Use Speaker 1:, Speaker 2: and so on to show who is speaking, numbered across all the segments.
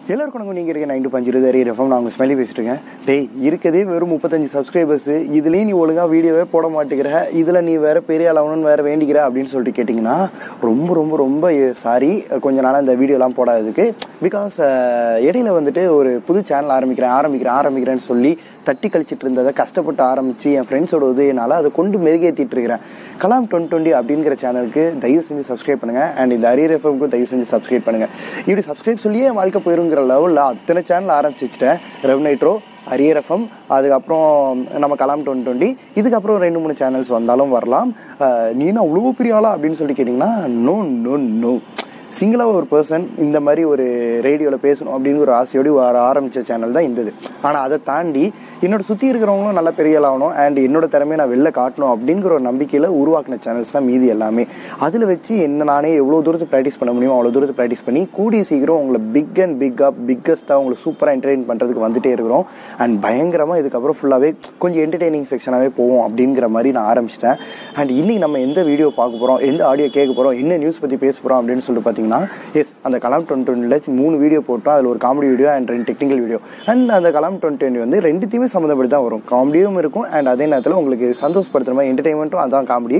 Speaker 1: எல்லாருக்கும் வணக்கம் நீங்கள் இருக்க நைன் பஞ்சு இருபது எஃப்எம் நான் உங்கள் ஸ்மெல்லி பேசிட்டு இருக்கேன் டேய் இருக்கதே வெறும் முப்பத்தஞ்சு சப்ஸ்கிரைபர்ஸ் இதுலேயும் நீ ஒழுங்காக வீடியோவே போட மாட்டேங்கிற இதில் நீ வேற பெரிய ஆளாகணும்னு வேற வேண்டிக்கிற அப்படின்னு சொல்லிட்டு கேட்டிங்கன்னா ரொம்ப ரொம்ப ரொம்ப சாரி கொஞ்ச நாளாக இந்த வீடியோலாம் போடாததுக்கு பிகாஸ் இடையில வந்துட்டு ஒரு புது சேனல் ஆரம்பிக்கிறேன் ஆரம்பிக்கிறேன் ஆரம்பிக்கிறேன்னு சொல்லி தட்டி கழிச்சிட்டு இருந்ததை கஷ்டப்பட்டு ஆரம்பித்து என் ஃப்ரெண்ட்ஸோட உதவினால அதை கொண்டு மெருகேற்றிட்டு இருக்கிறேன் கலாம் டுவெண்ட்டி டுவெண்ட்டி அப்படிங்கிற சேனலுக்கு தயவு செஞ்சு சப்ஸ்கிரைப் பண்ணுங்க அண்ட் இந்த அரியர் எஃப்எம்க்கு தயவு செஞ்சு சப்ஸ்கிரைப் பண்ணுங்க இப்படி சப்ஸ்கிரைப் சொல்லியே என் வாழ்க்கை போயிருங்கிற லெவலில் அத்தனை சேனல் ஆரம்பிச்சு வச்சுட்டேன் ரெவனைட்ரோ அரியர் எஃப்எம் அதுக்கப்புறம் நம்ம கலாம் டுவெண்ட்டி டுவெண்ட்டி இதுக்கப்புறம் ரெண்டு மூணு சேனல்ஸ் வந்தாலும் வரலாம் அஹ், நீனா அவ்வளோ பெரிய ஆளா அப்படின்னு சொல்லி கேட்டிங்கன்னா நோ நோ நோ சிங்கிளாக ஒரு பர்சன் இந்த மாதிரி ஒரு ரேடியோவில் பேசணும் அப்படின்னு ஒரு ஆசையோடு வர ஆரம்பித்த சேனல் தான் இருந்தது ஆனால் அதை தாண்டி என்னோட சுற்றி இருக்கிறவங்களும் நல்லா பெரிய ஆகணும் அண்ட் என்னோட திறமையை நான் வெளில காட்டணும் அப்படிங்கிற ஒரு நம்பிக்கையில் உருவாக்கின சேனல்ஸ் தான் மீதி எல்லாமே அதில் வச்சு என்ன நானே எவ்வளோ தூரத்துக்கு ப்ராக்டிஸ் பண்ண முடியுமோ அவ்வளோ தூரத்துக்கு ப்ராக்டிஸ் பண்ணி கூடிய சீக்கிரம் உங்களை பிக் அண்ட் பிக்காக பிக்கஸ்ட்டாக உங்களை சூப்பராக என்டர்டெயின் பண்ணுறதுக்கு வந்துட்டே இருக்கிறோம் அண்ட் பயங்கரமாக இதுக்கப்புறம் ஃபுல்லாகவே கொஞ்சம் என்டர்டெய்னிங் செக்ஷனாகவே போவோம் அப்படிங்கிற மாதிரி நான் ஆரம்பிச்சிட்டேன் அண்ட் இன்னைக்கு நம்ம எந்த வீடியோ பார்க்க போகிறோம் எந்த ஆடியோ கேட்க போகிறோம் என்ன நியூஸ் பற்றி பேச போகிறோம் அப்படின்னு சொல்லிட்டு பார்த்தீங்கன்னா எஸ் அந்த கலாம் டுவெண்ட்டி டுவெண்ட்டில் மூணு வீடியோ போட்டோம் அதில் ஒரு காமெடி வீடியோ அண்ட் ரெண்டு டெக்னிக்கல் வீடியோ அண்ட் அந்த கலாம் டுவெண்ட்டி டுவெண்ட்டி வந்து ரெண்டுத்தையுமே சம்மந்தப்பட்டு தான் வரும் காமெடியும் இருக்கும் அண்ட் அதே நேரத்தில் உங்களுக்கு சந்தோஷப்படுத்துற மாதிரி என்டர்டைன்மெண்ட்டும் அதான் காமெடி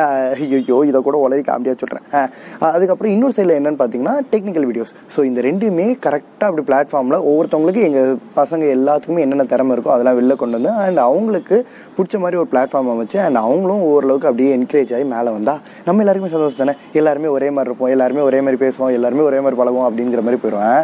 Speaker 1: ஐயோ இதை கூட உலகி காமெடியாக சொல்கிறேன் அதுக்கப்புறம் இன்னொரு சைடில் என்னன்னு பார்த்தீங்கன்னா டெக்னிக்கல் வீடியோஸ் ஸோ இந்த ரெண்டுமே கரெக்டாக அப்படி பிளாட்ஃபார்மில் ஒவ்வொருத்தவங்களுக்கு எங்கள் பசங்க எல்லாத்துக்குமே என்னென்ன திறமை இருக்கோ அதெல்லாம் வெளில கொண்டு வந்து அண்ட் அவங்களுக்கு பிடிச்ச மாதிரி ஒரு பிளாட்ஃபார்ம் அமைச்சு அண்ட் அவங்களும் ஓரளவுக்கு அப்படியே என்கரேஜ் ஆகி மேலே வந்தா நம்ம எல்லாருக்குமே சந்தோஷம் தானே எல்லாருமே ஒரே மாதிரி இருப்போம் எல்லாருமே ஒரே மாதிரி பேசுவோம் எல்லாருமே ஒரே மாதிரி பழகுவோம் அப்படிங்கிற மாதிரி போயிடுவேன்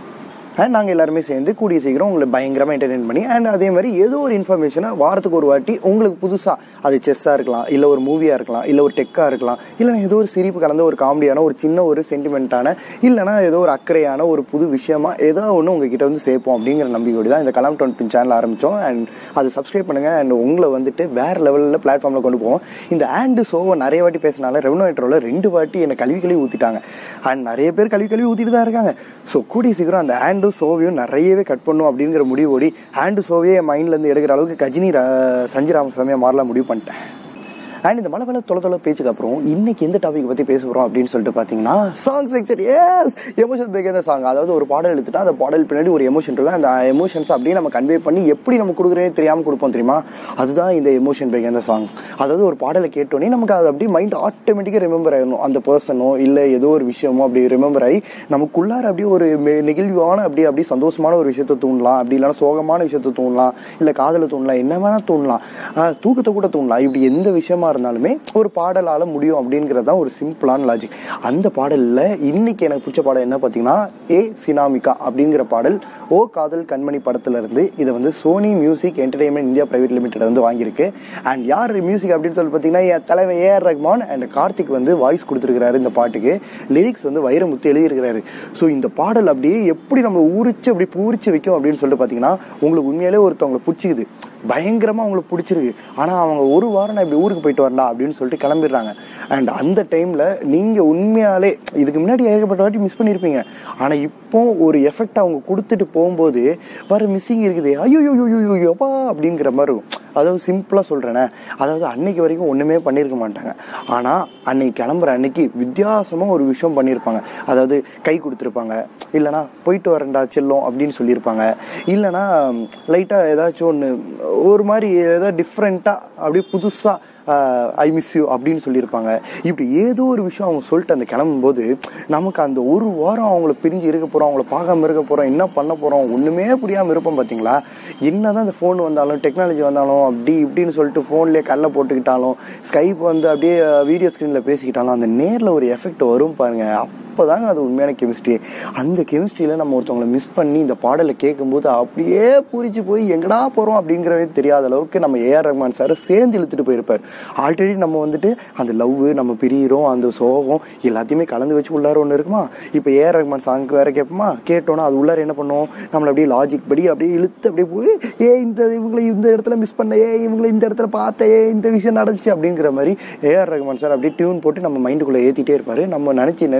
Speaker 1: அண்ட் நாங்கள் எல்லாருமே சேர்ந்து கூடிய சீக்கிரம் உங்களை பயங்கரமாக என்டர்டெயின் பண்ணி அண்ட் அதே மாதிரி ஏதோ ஒரு இன்ஃபர்மேஷனை வாரத்துக்கு ஒரு வாட்டி உங்களுக்கு புதுசாக அது செஸ்ஸாக இருக்கலாம் இல்லை ஒரு மூவியாக இருக்கலாம் இல்லை ஒரு டெக்காக இருக்கலாம் இல்லைனா ஏதோ ஒரு சிரிப்பு கலந்த ஒரு காமெடியான ஒரு சின்ன ஒரு சென்டிமெண்ட்டான இல்லைனா ஏதோ ஒரு அக்கறையான ஒரு புது விஷயமா ஏதோ ஒன்று உங்ககிட்ட வந்து சேர்ப்போம் அப்படிங்கிற நம்பிக்கையோடு தான் இந்த கலாம் டுவெண்ட்டி சேனல் ஆரம்பித்தோம் அண்ட் அது சப்ஸ்கிரைப் பண்ணுங்கள் அண்ட் உங்களை வந்துட்டு வேறு லெவலில் பிளாட்ஃபார்மில் கொண்டு போவோம் இந்த ஆண்டு ஷோவை நிறைய வாட்டி பேசினால ரெவனோட்ரோவில் ரெண்டு வாட்டி என்னை கல்வி கழுவி ஊற்றிட்டாங்க அண்ட் நிறைய பேர் கல்வி கழுவி ஊற்றிட்டு தான் இருக்காங்க ஸோ கூடிய சீக்கிரம் அந்த ஹேண்டு சோவையும் நிறையவே கட் பண்ணும் அப்படிங்கிற முடிவோடி ஹேண்டு சோவையே என் மைண்ட்லேருந்து எடுக்கிற அளவுக்கு கஜினி ர- சஞ்சய் ராமசாமியாக மாறலாம் முடிவு பண்ணிட்டேன் அண்ட் இந்த மலை மலை தொலை தொலை பேச்சுக்கு அப்புறம் இன்னைக்கு எந்த டாபிக் பற்றி பேச போகிறோம் அப்படின்னு சொல்லிட்டு பார்த்தீங்கன்னா சாங் செக்ஷன் எஸ் எமோஷன் பிரேக் இந்த சாங் அதாவது ஒரு பாடல் எடுத்துட்டா அந்த பாடல் பின்னாடி ஒரு எமோஷன் இருக்கும் அந்த எமோஷன்ஸ் அப்படியே நம்ம கன்வே பண்ணி எப்படி நம்ம கொடுக்குறேனே தெரியாமல் கொடுப்போம் தெரியுமா அதுதான் இந்த எமோஷன் பிரேக் இந்த சாங் அதாவது ஒரு பாடலை கேட்டோன்னே நமக்கு அது அப்படியே மைண்ட் ஆட்டோமேட்டிக்காக ரிமெம்பர் ஆகணும் அந்த பர்சனோ இல்லை ஏதோ ஒரு விஷயமோ அப்படி ரிமெம்பர் ஆகி நமக்குள்ளார அப்படியே ஒரு மெ- நெகிழ்வான அப்படியே அப்படியே சந்தோஷமான ஒரு விஷயத்தை தூண்டலாம் அப்படி இல்லைன்னா சோகமான விஷயத்தை தூண்டலாம் இல்லை காதலை தூண்டலாம் என்ன வேணா தூண்டலாம் ஆஹ் தூக்கத்தை கூட தூண்டலாம் இப்படி எந்த விஷயமா இருந்தாலுமே ஒரு பாடலால முடியும் அப்படிங்கிறது தான் ஒரு சிம்பிளான லாஜிக் அந்த பாடல்ல இன்னைக்கு எனக்கு பிடிச்ச பாடல் என்ன பார்த்தீங்கன்னா ஏ சினாமிகா அப்படிங்கிற பாடல் ஓ காதல் கண்மணி படத்துல இருந்து இதை வந்து Sony music entertainment India private limited வந்து வாங்கியிருக்கு அண்ட் யார் மியூசிக் அப்படின்னு சொல்லி பார்த்தீங்கன்னா என் தலைவர் ஏஆர் ரஹ்மான் அண்ட் கார்த்திக் வந்து வாய்ஸ் கொடுத்துருக்கிறாரு இந்த பாட்டுக்கு லிரிக்ஸ் வந்து வைரமுத்து எழுதியிருக்கிறாரு ஸோ இந்த பாடல் அப்படியே எப்படி நம்ம ஊறிச்சு அப்படி பூரிச்சு வைக்கும் அப்படின்னு சொல்லிட்டு பார்த்தீங்கன்னா உங்களுக்கு உண்மையிலே ஒருத்தவங்களை பிடிச்சிக்குது பயங்கரமாக அவங்களுக்கு பிடிச்சிருக்கு ஆனால் அவங்க ஒரு வாரம் நான் இப்படி ஊருக்கு போயிட்டு வரலாம் அப்படின்னு சொல்லிட்டு கிளம்பிடுறாங்க அண்ட் அந்த டைமில் நீங்கள் உண்மையாலே இதுக்கு முன்னாடி ஏகப்பட்ட வாட்டி மிஸ் பண்ணியிருப்பீங்க ஆனால் இப்போ ஒரு எஃபெக்ட் அவங்க கொடுத்துட்டு போகும்போது வர மிஸ்ஸிங் இருக்குது ஐயோ அப்பா அப்படிங்கிற மாதிரி இருக்கும் அதாவது சிம்பிளாக சொல்கிறேனே அதாவது அன்னைக்கு வரைக்கும் ஒன்றுமே பண்ணியிருக்க மாட்டாங்க ஆனால் அன்னைக்கு கிளம்புற அன்னைக்கு வித்தியாசமாக ஒரு விஷயம் பண்ணியிருப்பாங்க அதாவது கை கொடுத்துருப்பாங்க இல்லைனா போயிட்டு வரேன்டா செல்லம் அப்படின்னு சொல்லியிருப்பாங்க இல்லைனா லைட்டாக ஏதாச்சும் ஒன்று ஒரு மாதிரி ஏதோ டிஃப்ரெண்ட்டாக அப்படியே புதுசாக ஐ மிஸ் யூ அப்படின்னு சொல்லியிருப்பாங்க இப்படி ஏதோ ஒரு விஷயம் அவங்க சொல்லிட்டு அந்த கிளம்பும்போது நமக்கு அந்த ஒரு வாரம் அவங்கள பிரிஞ்சு இருக்க போகிறோம் அவங்கள பார்க்காம இருக்க போகிறோம் என்ன பண்ண போகிறோம் ஒன்றுமே புரியாமல் இருப்போம் பார்த்தீங்களா என்னதான் இந்த ஃபோன் வந்தாலும் டெக்னாலஜி வந்தாலும் அப்படி இப்படின்னு சொல்லிட்டு ஃபோன்லேயே கல்ல போட்டுக்கிட்டாலும் ஸ்கைப் வந்து அப்படியே வீடியோ ஸ்க்ரீனில் பேசிக்கிட்டாலும் அந்த நேரில் ஒரு எஃபெக்ட் வரும் பாருங்க அப்போதாங்க அது உண்மையான கெமிஸ்ட்ரி அந்த கெமிஸ்ட்ரியில் நம்ம ஒருத்தவங்களை மிஸ் பண்ணி இந்த பாடலை கேட்கும்போது அப்படியே பூரிச்சு போய் எங்கடா போகிறோம் அப்படிங்கிறதே தெரியாத அளவுக்கு நம்ம ஏஆர் ரஹ்மான் சார் சேர்ந்து இழுத்துட்டு போயிருப்பார் ஆல்ரெடி நம்ம வந்துட்டு அந்த லவ் நம்ம பிரியிறோம் அந்த சோகம் எல்லாத்தையுமே கலந்து வச்சு உள்ளார ஒன்று இருக்குமா இப்போ ஏஆர் ரஹ்மான் சாங் வேற கேட்போமா கேட்டோன்னா அது உள்ளார என்ன பண்ணுவோம் நம்மளை அப்படியே லாஜிக் படி அப்படியே இழுத்து அப்படியே போய் ஏ இந்த இவங்களை இந்த இடத்துல மிஸ் பண்ண ஏ இவங்களை இந்த இடத்துல பார்த்த ஏ இந்த விஷயம் நடந்துச்சு அப்படிங்கிற மாதிரி ஏஆர் ரஹ்மான் சார் அப்படியே டியூன் போட்டு நம்ம மைண்டுக்குள்ளே ஏற்றிட்டே இருப்பாரு நம்ம நினச்சி நினச்சி உருகி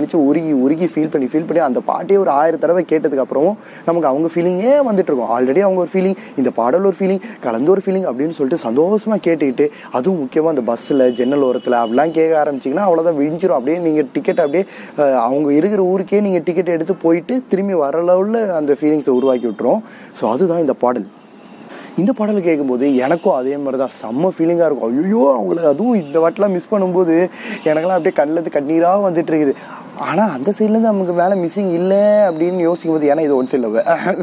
Speaker 1: உருகி உருகி ஃபீல் பண்ணி ஃபீல் பண்ணி அந்த பாட்டே ஒரு ஆயிரம் தடவை கேட்டதுக்கு அப்புறம் நமக்கு அவங்க ஃபீலிங்கே வந்துட்டு இருக்கும் ஆல்ரெடி அவங்க ஒரு ஃபீலிங் இந்த பாடல் ஒரு ஃபீலிங் கலந்து ஒரு ஃபீலிங் அப்படின்னு சொல்லிட்டு சந்தோஷமா கேட்டுக்கிட்டு அதுவும் முக்கியமா அந்த பஸ்ஸில் ஜன்னல் ஓரத்தில் அப்படிலாம் கேட்க ஆரம்பிச்சிங்கன்னா அவ்வளோதான் விழிஞ்சிரும் அப்படியே நீங்கள் டிக்கெட் அப்படியே அஹ், அவங்க இருக்கிற ஊருக்கே நீங்கள் டிக்கெட் எடுத்து போயிட்டு திரும்பி வர லெவலில் அந்த ஃபீலிங்ஸை உருவாக்கி விட்டுரும் ஸோ அதுதான் இந்த பாடல் இந்த பாடல் கேட்கும்போது எனக்கும் அதே மாதிரி தான் செம்ம ஃபீலிங்காக இருக்கும் ஐயோ அவங்கள அதுவும் இந்த வாட்டிலாம் மிஸ் பண்ணும்போது எனக்கெல்லாம் அப்படியே கண்ணில் இருந்து கண்ணீராக வந்துட்டு இருக்குது ஆனால் அந்த சைட்லேருந்து நமக்கு மேலே மிஸ்ஸிங் இல்லை அப்படின்னு யோசிக்கும் போது ஏன்னா இது ஒன் சைடில்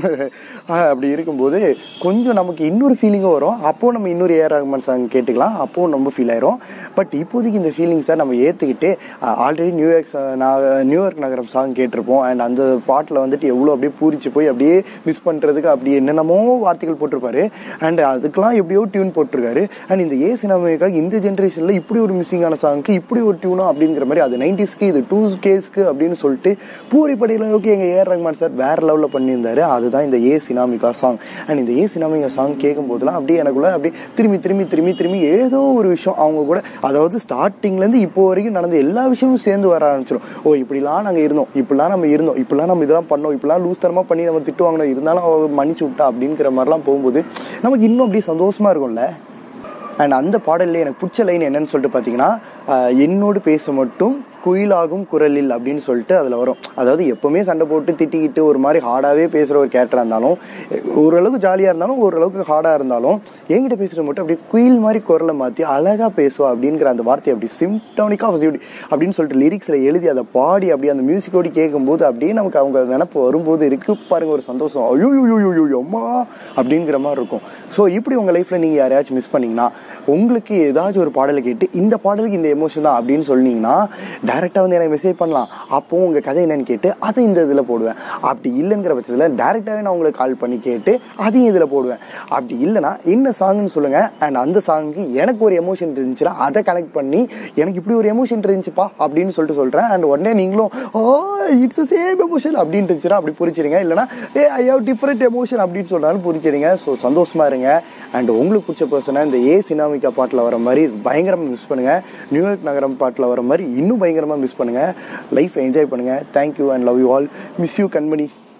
Speaker 1: அப்படி இருக்கும்போது கொஞ்சம் நமக்கு இன்னொரு ஃபீலிங்கும் வரும் அப்போது நம்ம இன்னொரு ஏஆர் ரஹ்மான் சாங் கேட்டுக்கலாம் அப்போவும் ரொம்ப ஃபீல் ஆயிரும் பட் இப்போதைக்கு இந்த ஃபீலிங்ஸை நம்ம ஏற்றுக்கிட்டு ஆல்ரெடி நியூயார்க் நியூயார்க் நகரம் சாங் கேட்டிருப்போம் அண்ட் அந்த பாட்டில் வந்துட்டு எவ்வளோ அப்படியே பூரிச்சு போய் அப்படியே மிஸ் பண்ணுறதுக்கு அப்படி என்னென்னமோ வார்த்தைகள் போட்டிருப்பாரு அண்ட் அதுக்கெல்லாம் எப்படியோ டியூன் போட்டிருக்காரு அண்ட் இந்த ஏ சினிமாவுக்காக இந்த ஜென்ரேஷனில் இப்படி ஒரு மிஸ்ஸிங்கான சாங்க்கு இப்படி ஒரு டியூனும் அப்படிங்கிற மாதிரி அது நைன்டிஸ்க்கு இது டூ கேஸ்க்கு அப்படின்னு சொல்லிட்டு பூரி படையிலவுக்கு எங்கள் ஏஆர் ரஹ்மான் சார் வேற லெவலில் பண்ணியிருந்தாரு அதுதான் இந்த ஏ சினாமிகா சாங் அண்ட் இந்த ஏ சினாமிகா சாங் கேட்கும் போதெல்லாம் அப்படியே எனக்குள்ள அப்படியே திரும்பி திரும்பி திரும்பி திரும்பி ஏதோ ஒரு விஷயம் அவங்க கூட அதாவது ஸ்டார்டிங்லேருந்து இப்போ வரைக்கும் நடந்த எல்லா விஷயமும் சேர்ந்து வர ஆரம்பிச்சிடும் ஓ இப்படிலாம் நாங்கள் இருந்தோம் இப்படிலாம் நம்ம இருந்தோம் இப்படிலாம் நம்ம இதெல்லாம் பண்ணோம் இப்படிலாம் லூஸ் தரமாக பண்ணி நம்ம திட்டு வாங்கினோம் இருந்தாலும் அவ மன்னிச்சு விட்டா அப்படிங்கிற மாதிரிலாம் போகும்போது நமக்கு இன்னும் அப்படியே சந்தோஷமா இருக்கும்ல அண்ட் அந்த பாடல்ல எனக்கு பிடிச்ச லைன் என்னன்னு சொல்லிட்டு பார்த்தீங்கன்னா ஆஹ் என்னோடு பேச மட்டும் குயிலாகும் குரலில் அப்படின்னு சொல்லிட்டு அதில் வரும் அதாவது எப்பவுமே சண்டை போட்டு திட்டிக்கிட்டு ஒரு மாதிரி ஹார்டாகவே பேசுகிற ஒரு கேரக்டராக இருந்தாலும் ஓரளவுக்கு ஜாலியாக இருந்தாலும் ஓரளவுக்கு ஹார்டாக இருந்தாலும் என்கிட்ட பேசுகிறது மட்டும் அப்படியே குயில் மாதிரி குரலை மாற்றி அழகாக பேசுவா அப்படிங்கிற அந்த வார்த்தையை அப்படி சிம்டோனிக்காக அப்படின்னு சொல்லிட்டு லிரிக்ஸில் எழுதி அதை பாடி அப்படியே அந்த மியூசிக்கோடு கேட்கும்போது அப்படியே நமக்கு அவங்க நினப்பு வரும்போது இருக்கு பாருங்க ஒரு சந்தோஷம் ஐயோ அம்மா அப்படிங்கிற மாதிரி இருக்கும் ஸோ இப்படி உங்கள் லைஃப்பில் நீங்கள் யாரையாச்சும் மிஸ் பண்ணீங்கன்னா உங்களுக்கு ஏதாச்சும் ஒரு பாடலை கேட்டு இந்த பாடலுக்கு இந்த எமோஷன் தான் அப்படின்னு சொன்னீங்கன்னா டைரெக்டாக வந்து எனக்கு மெசேஜ் பண்ணலாம் அப்போ உங்கள் கதை என்னன்னு கேட்டு அதை இந்த இதில் போடுவேன் அப்படி இல்லைங்கிற பட்சத்தில் டேரெக்டாகவே நான் உங்களுக்கு கால் பண்ணி கேட்டு அதையும் இதில் போடுவேன் அப்படி இல்லைன்னா என்ன சாங்னு சொல்லுங்கள் அண்ட் அந்த சாங்க்கு எனக்கு ஒரு எமோஷன் இருந்துச்சுன்னா அதை கனெக்ட் பண்ணி எனக்கு இப்படி ஒரு எமோஷன் இருந்துச்சுப்பா அப்படின்னு சொல்லிட்டு சொல்கிறேன் அண்ட் உடனே நீங்களும் ஓ இட்ஸ் சேம் எமோஷன் அப்படின்னு இருந்துச்சுன்னா அப்படி புரிச்சிருங்க இல்லைனா ஏ ஐ ஹவ் டிஃப்ரெண்ட் எமோஷன் அப்படின்னு சொன்னாலும் புரிச்சிருங்க ஸோ சந்தோஷமா இருங்க அண்ட் உங்களுக்கு பிடிச்ச பர்சனை இந்த ஏ சினாமிகா பாட்டில் வர மாதிரி பயங்கரமாக மிஸ் பண்ணுங்க நியூயார்க் நகரம் பாட்டில் வர மாதிரி இன்னும் பயங்கரமாக மிஸ் பண்ணுங்க லைஃப் என்ஜாய் பண்ணுங்க thank you and love you all miss you கண்மணி